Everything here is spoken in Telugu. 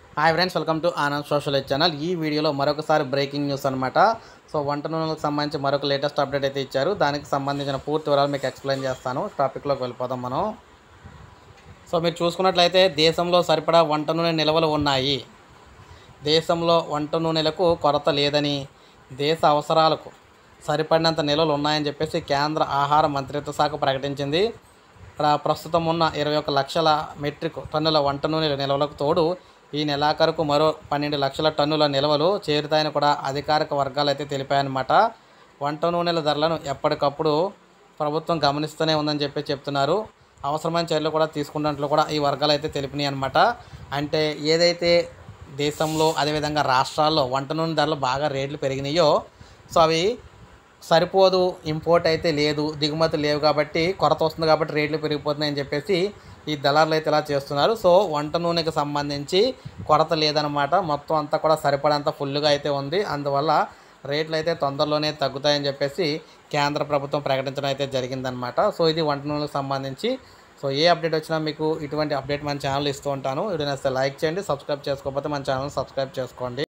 hi friends welcome to Anand social channel ఈ వీడియోలో మరొకసారి బ్రేకింగ్ న్యూస్ అనమాట సో వంట నూనెలకు సంబంధించి మరొక లేటెస్ట్ అప్డేట్ అయితే ఇచ్చారు దానికి సంబంధించిన పూర్తి వివరాలు మీకు ఎక్స్ప్లెయిన్ చేస్తాను టాపిక్లోకి వెళ్ళిపోదాం మనం సో మీరు చూసుకున్నట్లయితే దేశంలో సరిపడా వంట నూనె నిల్వలు ఉన్నాయి దేశంలో వంట నూనెలకు కొరత లేదని దేశ అవసరాలకు సరిపడినంత నిల్వలు ఉన్నాయని చెప్పేసి కేంద్ర ఆహార మంత్రిత్వ శాఖ ప్రకటించింది ఇక్కడ ప్రస్తుతం ఉన్న ఇరవై ఒక లక్షల మెట్రిక్ టన్నుల వంట నూనెల నిల్వలకు తోడు ఈ నెలాఖరుకు మరో పన్నెండు లక్షల టన్నుల నిల్వలు చేరుతాయని కూడా అధికారిక వర్గాలు అయితే తెలిపాయన్నమాట వంట నూనెల ధరలను ఎప్పటికప్పుడు ప్రభుత్వం గమనిస్తూనే ఉందని చెప్పి చెప్తున్నారు అవసరమైన చర్యలు కూడా తీసుకున్నట్లు కూడా ఈ వర్గాలు అయితే తెలిపినాయి అనమాట అంటే ఏదైతే దేశంలో అదేవిధంగా రాష్ట్రాల్లో వంట నూనె ధరలు బాగా రేట్లు పెరిగినాయో సో అవి సరిపోదు ఇంపోర్ట్ అయితే లేదు దిగుమతి లేవు కాబట్టి కొరత వస్తుంది కాబట్టి రేట్లు పెరిగిపోతున్నాయని చెప్పేసి ఈ దళారులు అయితే ఇలా చేస్తున్నారు సో వంట నూనెకి సంబంధించి కొరత లేదనమాట మొత్తం అంతా కూడా సరిపడంత ఫుల్గా అయితే ఉంది అందువల్ల రేట్లు అయితే తొందరలోనే తగ్గుతాయని చెప్పేసి కేంద్ర ప్రభుత్వం ప్రకటించడం అయితే జరిగిందనమాట సో ఇది వంట నూనెలకు సంబంధించి సో ఏ అప్డేట్ వచ్చినా మీకు ఇటువంటి అప్డేట్ మన ఛానల్ ఇస్తూ ఉంటాను వీడియో నచ్చితే లైక్ చేయండి సబ్స్క్రైబ్ చేసుకోకపోతే మన ఛానల్ సబ్స్క్రైబ్ చేసుకోండి